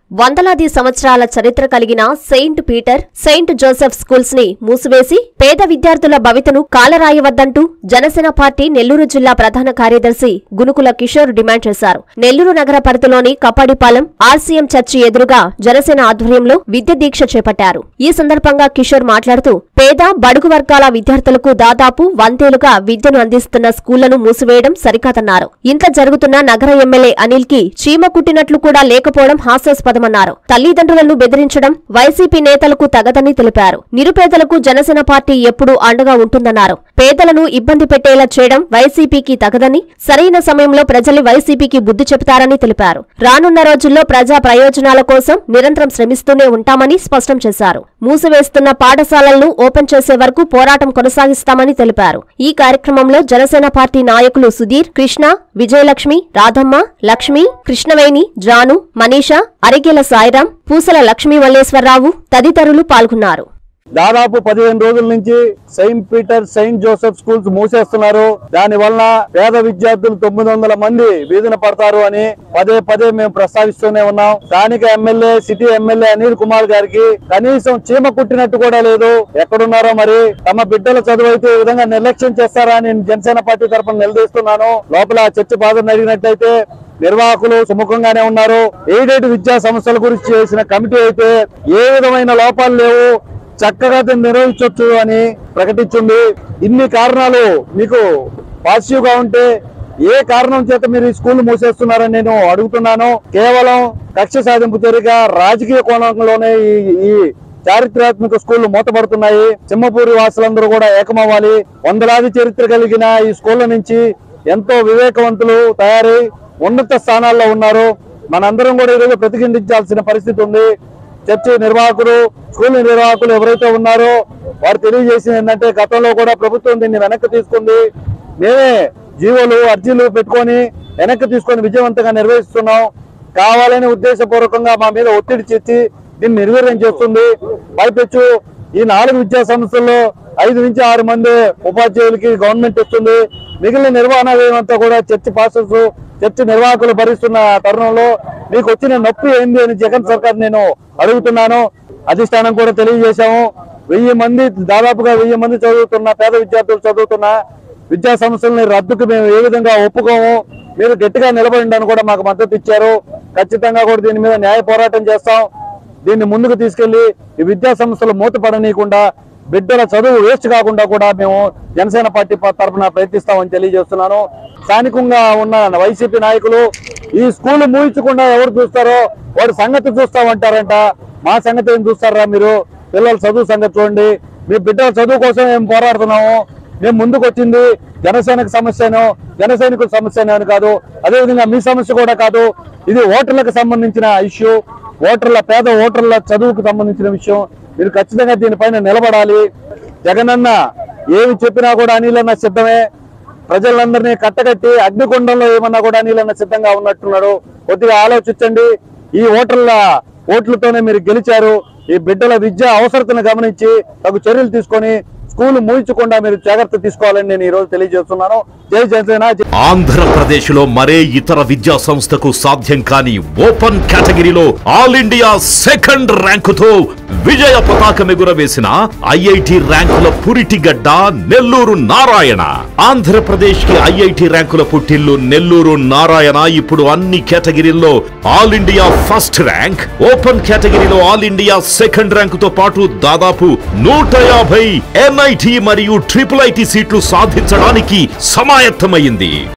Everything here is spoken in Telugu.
వందలాది సంవత్సరాల చరిత్ర కలిగిన Saint Peter Saint Joseph schools ని మూసివేసి పేద విద్యార్థుల భవితను కాలరాయవద్దంటూ జనసేన పార్టీ నెల్లూరు జిల్లా ప్రధాన కార్యదర్శి గునుకుల కిషోర్ డిమాండ్ చేశారు నెల్లూరు నగర పరిధిలోని కప్పాడిపాలెం ఆర్సీఎం చర్చి ఎదురుగా జనసేన ఆధ్వర్యంలో విద్య దీక్ష చేపట్టారు ఈ సందర్భంగా కిషోర్ మాట్లాడుతూ పేద బడుగు వర్గాల విద్యార్థులకు దాదాపు వందేలుగా విద్యను అందిస్తున్న స్కూళ్లను మూసివేయడం సరికాదన్నారు ఇంత జరుగుతున్న నగర ఎమ్మెల్యే అనిల్ కి చీమ కుట్టినట్లు కూడా లేకపోవడం హాస్యాస్పదమన్నారు తల్లిదండ్రులను బెదిరించడం వైసీపీ నేతలకు తగదని తెలిపారు నిరుపేదలకు జనసేన పార్టీ ఎప్పుడూ అండగా ఉంటుందన్నారు పేదలను ఇబ్బంది పెట్టేలా చేయడం వైసీపీకి తగదని సరైన సమయంలో ప్రజలు వైసీపీకి బుద్ధి చెబుతారని తెలిపారు రానున్న రోజుల్లో ప్రజా ప్రయోజనాల కోసం నిరంతరం శ్రమిస్తూనే ఉంటామని స్పష్టం చేశారు మూసివేస్తున్న పాఠశాలలను ఓపెన్ చేసే వరకు పోరాటం కొనసాగిస్తామని తెలిపారు ఈ కార్యక్రమంలో జనసేన పార్టీ నాయకులు సుధీర్ కృష్ణ విజయలక్ష్మి రాధమ్మ లక్ష్మి కృష్ణవేణి జాను మనీషా అరిగెల సాయిరాం పూసల లక్ష్మీ మల్లేశ్వరరావు తదితరులు పాల్గొన్నారు దాదాపు పదిహేను రోజుల నుంచి Saint Peter Saint Joseph schools మూసేస్తున్నారు దాని వలన పేద విద్యార్థులు తొమ్మిది వందల మంది వీధిన పడతారు అని పదే పదే మేము ప్రస్తావిస్తూనే ఉన్నాం స్థానిక MLA city MLA Anil Kumar గారికి కనీసం చీమ కుట్టినట్టు కూడా లేదు ఎక్కడున్నారో మరి తమ బిడ్డల చదువు అయితే ఈ విధంగా నిర్లక్ష్యం చేస్తారా అని నేను జనసేన పార్టీ తరఫున నిలదీస్తున్నాను లోపల చర్చ బాధను అడిగినట్లయితే నిర్వాహకులు సుముఖంగానే ఉన్నారు ఎయిడెడ్ విద్యా సంస్థల గురించి చేసిన కమిటీ అయితే ఏ విధమైన లోపాలు లేవు చక్కగా దీన్ని నిర్వహించవచ్చు అని ప్రకటించింది ఇన్ని కారణాలు మీకు పాజిటివ్ గా ఉంటే ఏ కారణం చేత మీరు ఈ స్కూల్ మూసేస్తున్నారని నేను అడుగుతున్నాను కేవలం కక్ష సాధింపు చర్యగా రాజకీయ కోణంలోనే ఈ ఈ చారిత్రాత్మక స్కూళ్లు మూతపడుతున్నాయి సింహపూరి వాసులందరూ కూడా ఏకమవ్వాలి వందలాది చరిత్ర కలిగిన ఈ స్కూళ్ళ నుంచి ఎంతో వివేకవంతులు తయారై ఉన్నత స్థానాల్లో ఉన్నారు మనందరం కూడా ఈరోజు ప్రతిఘటించాల్సిన పరిస్థితి ఉంది చర్చి నిర్వాహకులు స్కూల్ నిర్వాహకులు ఎవరైతే ఉన్నారో వారు తెలియజేసింది ఏంటంటే గతంలో కూడా ప్రభుత్వం దీన్ని వెనక్కి తీసుకుంది మేమే జీవోలు అర్జీలు పెట్టుకొని వెనక్కి తీసుకొని విజయవంతంగా నిర్వహిస్తున్నాం కావాలని ఉద్దేశపూర్వకంగా మా మీద ఒత్తిడి చేసి దీన్ని నిర్వీర్యం చేస్తుంది పైపెచ్చు ఈ నాలుగు విద్యా సంస్థల్లో ఐదు నుంచి ఆరు మంది ఉపాధ్యాయులకి గవర్నమెంట్ ఇస్తుంది మిగిలిన నిర్వహణ వ్యయమంతా కూడా చర్చి పాసెస్ చర్చి నిర్వాహకులు భరిస్తున్న తరుణంలో మీకు వచ్చిన నొప్పి ఏంది అని జగన్ సర్కార్ నేను అడుగుతున్నాను అధిష్టానం కూడా తెలియజేశాము వెయ్యి మంది దాదాపుగా వెయ్యి మంది చదువుతున్న పేద విద్యార్థులు చదువుతున్న విద్యా సంస్థలని రద్దుకు మేము ఏ విధంగా ఒప్పుకోము మీరు గట్టిగా నిలబడి కూడా మాకు మద్దతు ఇచ్చారు ఖచ్చితంగా కూడా దీని మీద న్యాయ పోరాటం చేస్తాం దీన్ని ముందుకు తీసుకెళ్లి ఈ విద్యా సంస్థలు మూతపడనీయకుండా బిడ్డల చదువు వేస్ట్ కాకుండా కూడా మేము జనసేన పార్టీ ప- తరఫున ప్రయత్నిస్తామని తెలియజేస్తున్నాను స్థానికంగా ఉన్న వైసీపీ నాయకులు ఈ స్కూల్ మూయించకుండా ఎవరు చూస్తారో వాడి సంగతి చూస్తామంటారంట మా సంగతి ఏం చూస్తారా మీరు పిల్లల చదువు సంగతి చూడండి మీ బిడ్డల చదువు కోసం మేము పోరాడుతున్నాము మేము ముందుకు వచ్చింది జనసేనకు సమస్యను జన సైనికుల సమస్యను అని కాదు అదేవిధంగా మీ సమస్య కూడా కాదు ఇది ఓటర్లకు సంబంధించిన ఇష్యూ ఓటర్ల పేద ఓటర్ల చదువుకు సంబంధించిన విషయం మీరు ఖచ్చితంగా దీనిపైన నిలబడాలి జగనన్న ఏమి చెప్పినా కూడా అనిలన్న సిద్ధమే ప్రజలందరినీ కట్టకట్టి అగ్నికొండంలో ఏమన్నా కూడా అనిలన్న సిద్ధంగా ఉన్నట్టున్నాడు కొద్దిగా ఆలోచించండి ఈ ఓటర్ల ఓట్లతోనే మీరు గెలిచారు ఈ బిడ్డల విద్య అవసరతను గమనించి తగు చర్యలు తీసుకొని స్కూల్ మూయించకుండా మీరు జాగ్రత్త తీసుకోవాలని నేను ఈ రోజు తెలియజేస్తున్నాను జై జనసేన జై ఆంధ్రప్రదేశ్ లో మరే ఇతర విద్యా సంస్థకు సాధ్యం కాని ఓపెన్ కేటగిరీలో ఆల్ ఇండియా సెకండ్ ర్యాంకుతో విజయ పతాకం ఎగురవేసిన ఐఐటి ర్యాంకుల పురిటిగడ్డ నెల్లూరు నారాయణ ఆంధ్రప్రదేశ్ కి ఐఐటి ర్యాంకుల పుట్టిల్లు నెల్లూరు నారాయణ ఇప్పుడు అన్ని కేటగిరీల్లో all India first rank open కేటగిరీలో ఆల్ ఇండియా సెకండ్ ర్యాంకుతో పాటు దాదాపు నూట యాభై ఎన్ఐటి మరియు ట్రిపుల్ ఐటి సీట్లు సాధించడానికి సమాయత్తమైంది